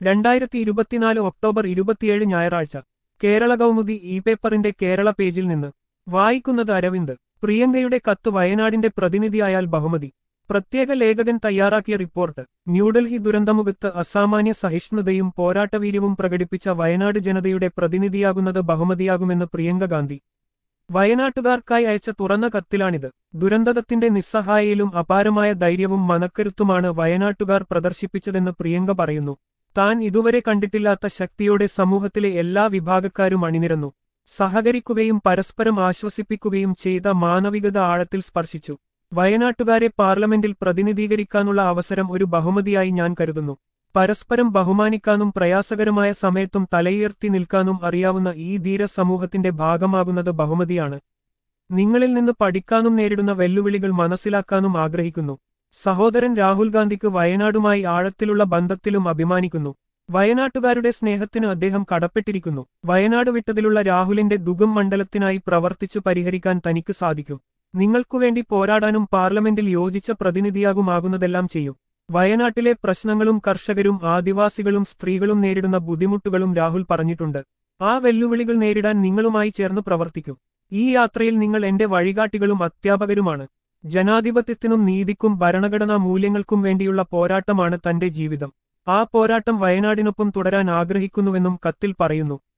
രണ്ടായിരത്തി ഇരുപത്തിനാല് ഒക്ടോബർ ഇരുപത്തിയേഴ് ഞായറാഴ്ച കേരള കൗമുദി ഇ പേപ്പറിന്റെ കേരള പേജിൽ നിന്ന് വായിക്കുന്നത് അരവിന്ദ് പ്രിയങ്കയുടെ കത്ത് വയനാടിന്റെ പ്രതിനിധിയായാൽ ബഹുമതി പ്രത്യേക ലേഖകൻ തയ്യാറാക്കിയ റിപ്പോർട്ട് ന്യൂഡൽഹി ദുരന്തമുഖത്ത് അസാമാന്യ സഹിഷ്ണുതയും പോരാട്ടവീര്യവും പ്രകടിപ്പിച്ച വയനാട് ജനതയുടെ പ്രതിനിധിയാകുന്നത് ബഹുമതിയാകുമെന്ന് പ്രിയങ്ക ഗാന്ധി വയനാട്ടുകാർക്കായി അയച്ച തുറന്ന കത്തിലാണിത് ദുരന്തത്തിന്റെ നിസ്സഹായയിലും അപാരമായ ധൈര്യവും മനക്കരുത്തുമാണ് വയനാട്ടുകാർ പ്രദർശിപ്പിച്ചതെന്ന് പ്രിയങ്ക പറയുന്നു താൻ ഇതുവരെ കണ്ടിട്ടില്ലാത്ത ശക്തിയോടെ സമൂഹത്തിലെ എല്ലാ വിഭാഗക്കാരും അണിനിരന്നു സഹകരിക്കുകയും പരസ്പരം ആശ്വസിപ്പിക്കുകയും ചെയ്ത മാനവികത ആഴത്തിൽ സ്പർശിച്ചു വയനാട്ടുകാരെ പാർലമെന്റിൽ പ്രതിനിധീകരിക്കാനുള്ള അവസരം ഒരു ബഹുമതിയായി ഞാൻ കരുതുന്നു പരസ്പരം ബഹുമാനിക്കാനും പ്രയാസകരമായ സമയത്തും തലയുയർത്തി നിൽക്കാനും അറിയാവുന്ന ഈ ധീര സമൂഹത്തിന്റെ ഭാഗമാകുന്നത് ബഹുമതിയാണ് നിങ്ങളിൽ നിന്ന് പഠിക്കാനും നേരിടുന്ന വെല്ലുവിളികൾ മനസ്സിലാക്കാനും ആഗ്രഹിക്കുന്നു സഹോദരൻ രാഹുൽ ഗാന്ധിക്ക് വയനാടുമായി ആഴത്തിലുള്ള ബന്ധത്തിലും അഭിമാനിക്കുന്നു വയനാട്ടുകാരുടെ സ്നേഹത്തിന് അദ്ദേഹം കടപ്പെട്ടിരിക്കുന്നു വയനാട് വിട്ടതിലുള്ള രാഹുലിന്റെ ദുഃഖം മണ്ഡലത്തിനായി പ്രവർത്തിച്ചു പരിഹരിക്കാൻ തനിക്ക് സാധിക്കും നിങ്ങൾക്കുവേണ്ടി പോരാടാനും പാർലമെന്റിൽ യോജിച്ച പ്രതിനിധിയാകുമാകുന്നതെല്ലാം ചെയ്യും വയനാട്ടിലെ പ്രശ്നങ്ങളും കർഷകരും ആദിവാസികളും സ്ത്രീകളും നേരിടുന്ന ബുദ്ധിമുട്ടുകളും രാഹുൽ പറഞ്ഞിട്ടുണ്ട് ആ വെല്ലുവിളികൾ നേരിടാൻ നിങ്ങളുമായി ചേർന്ന് പ്രവർത്തിക്കും ഈ യാത്രയിൽ നിങ്ങൾ എന്റെ വഴികാട്ടികളും അധ്യാപകരുമാണ് ജനാധിപത്യത്തിനും നീതിക്കും ഭരണഘടനാ മൂല്യങ്ങൾക്കും വേണ്ടിയുള്ള പോരാട്ടമാണ് തന്റെ ജീവിതം ആ പോരാട്ടം വയനാടിനൊപ്പം തുടരാൻ ആഗ്രഹിക്കുന്നുവെന്നും കത്തിൽ പറയുന്നു